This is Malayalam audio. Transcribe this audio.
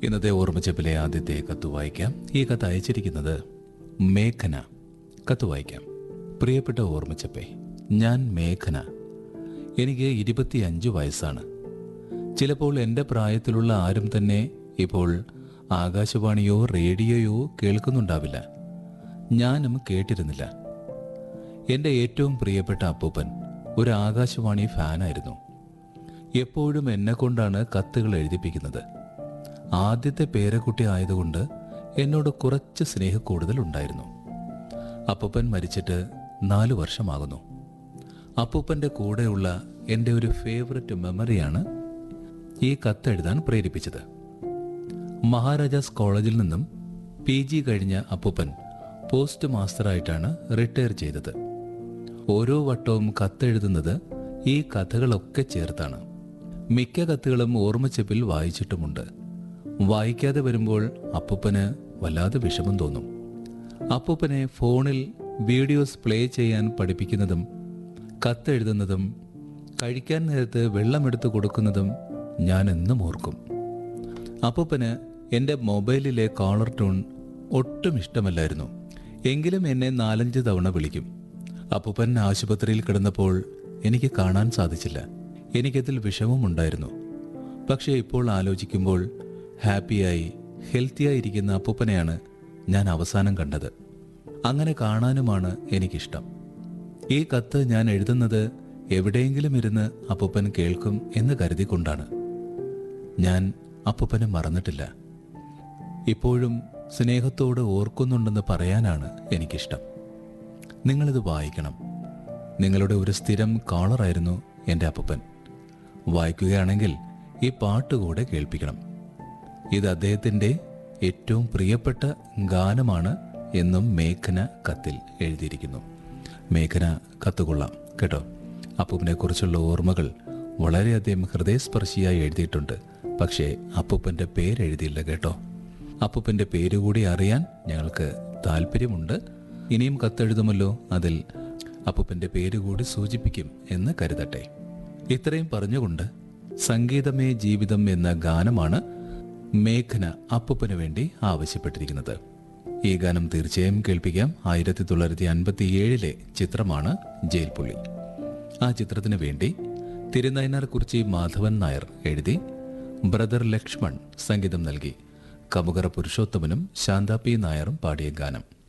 ഇന്നത്തെ ഓർമ്മച്ചപ്പിലെ ആദ്യത്തെ കത്ത് വായിക്കാം ഈ കത്ത് അയച്ചിരിക്കുന്നത് മേഘന കത്ത് വായിക്കാം പ്രിയപ്പെട്ട ഓർമ്മച്ചപ്പേ ഞാൻ മേഘന എനിക്ക് ഇരുപത്തിയഞ്ച് വയസ്സാണ് ചിലപ്പോൾ എൻ്റെ പ്രായത്തിലുള്ള ആരും തന്നെ ഇപ്പോൾ ആകാശവാണിയോ റേഡിയോയോ കേൾക്കുന്നുണ്ടാവില്ല ഞാനും കേട്ടിരുന്നില്ല എൻ്റെ ഏറ്റവും പ്രിയപ്പെട്ട അപ്പൂപ്പൻ ഒരു ആകാശവാണി ഫാനായിരുന്നു എപ്പോഴും എന്നെ കൊണ്ടാണ് കത്തുകൾ എഴുതിപ്പിക്കുന്നത് ആദ്യത്തെ പേരക്കുട്ടി ആയതുകൊണ്ട് എന്നോട് കുറച്ച് സ്നേഹക്കൂടുതൽ ഉണ്ടായിരുന്നു അപ്പൂപ്പൻ മരിച്ചിട്ട് നാലു വർഷമാകുന്നു അപ്പൂപ്പൻ്റെ കൂടെയുള്ള എൻ്റെ ഒരു ഫേവററ്റ് മെമ്മറിയാണ് ഈ കത്തെഴുതാൻ പ്രേരിപ്പിച്ചത് മഹാരാജാസ് കോളേജിൽ നിന്നും പി ജി കഴിഞ്ഞ അപ്പൂപ്പൻ പോസ്റ്റ് മാസ്റ്ററായിട്ടാണ് റിട്ടയർ ചെയ്തത് ഓരോ വട്ടവും കത്തെഴുതുന്നത് ഈ കഥകളൊക്കെ ചേർത്താണ് മിക്ക കത്തുകളും ഓർമ്മച്ചെപ്പിൽ വായിച്ചിട്ടുമുണ്ട് വായിക്കാതെ വരുമ്പോൾ അപ്പൂപ്പന് വല്ലാതെ വിഷമം തോന്നും അപ്പൂപ്പനെ ഫോണിൽ വീഡിയോസ് പ്ലേ ചെയ്യാൻ പഠിപ്പിക്കുന്നതും കത്തെഴുതുന്നതും കഴിക്കാൻ നേരത്ത് വെള്ളമെടുത്ത് കൊടുക്കുന്നതും ഞാൻ എന്നും ഓർക്കും അപ്പൂപ്പന് എൻ്റെ മൊബൈലിലെ കോളർ ടൂൺ ഒട്ടും ഇഷ്ടമല്ലായിരുന്നു എങ്കിലും എന്നെ നാലഞ്ച് തവണ വിളിക്കും അപ്പൂപ്പൻ ആശുപത്രിയിൽ കിടന്നപ്പോൾ എനിക്ക് കാണാൻ സാധിച്ചില്ല എനിക്കതിൽ വിഷമമുണ്ടായിരുന്നു പക്ഷേ ഇപ്പോൾ ആലോചിക്കുമ്പോൾ ഹാപ്പിയായി ഹെൽത്തിയായി ഇരിക്കുന്ന അപ്പൂപ്പനെയാണ് ഞാൻ അവസാനം കണ്ടത് അങ്ങനെ കാണാനുമാണ് എനിക്കിഷ്ടം ഈ കത്ത് ഞാൻ എഴുതുന്നത് എവിടെയെങ്കിലും ഇരുന്ന് അപ്പൂപ്പൻ കേൾക്കും എന്ന് കരുതിക്കൊണ്ടാണ് ഞാൻ അപ്പൂപ്പനെ മറന്നിട്ടില്ല ഇപ്പോഴും സ്നേഹത്തോട് ഓർക്കുന്നുണ്ടെന്ന് പറയാനാണ് എനിക്കിഷ്ടം നിങ്ങളിത് വായിക്കണം നിങ്ങളുടെ ഒരു സ്ഥിരം കോളറായിരുന്നു എൻ്റെ അപ്പൂപ്പൻ വായിക്കുകയാണെങ്കിൽ ഈ പാട്ട് കൂടെ കേൾപ്പിക്കണം ഇത് അദ്ദേഹത്തിൻ്റെ ഏറ്റവും പ്രിയപ്പെട്ട ഗാനമാണ് എന്നും മേഘന കത്തിൽ എഴുതിയിരിക്കുന്നു മേഘന കത്തുകൊള്ളാം കേട്ടോ അപ്പൂപ്പനെ കുറിച്ചുള്ള ഓർമ്മകൾ വളരെയധികം ഹൃദയസ്പർശിയായി എഴുതിയിട്ടുണ്ട് പക്ഷേ അപ്പൂപ്പൻ്റെ പേരെഴുതിയില്ല കേട്ടോ അപ്പൂപ്പൻ്റെ പേര് കൂടി അറിയാൻ ഞങ്ങൾക്ക് താല്പര്യമുണ്ട് ഇനിയും കത്തെഴുതുമല്ലോ അതിൽ അപ്പൂപ്പൻ്റെ പേര് കൂടി സൂചിപ്പിക്കും എന്ന് കരുതട്ടെ ഇത്രയും പറഞ്ഞുകൊണ്ട് സംഗീതമേ ജീവിതം എന്ന ഗാനമാണ് മേഘന അപ്പൂപ്പന് വേണ്ടി ആവശ്യപ്പെട്ടിരിക്കുന്നത് ഈ ഗാനം തീർച്ചയായും കേൾപ്പിക്കാം ആയിരത്തി തൊള്ളായിരത്തി അൻപത്തി ഏഴിലെ ചിത്രമാണ് ജയിൽപുള്ളി ആ ചിത്രത്തിന് വേണ്ടി തിരുനയനാർ കുറിച്ചി മാധവൻ നായർ എഴുതി ബ്രദർ ലക്ഷ്മൺ സംഗീതം നൽകി കമുകറ പുരുഷോത്തമനും ശാന്ത പി നായറും പാടിയ ഗാനം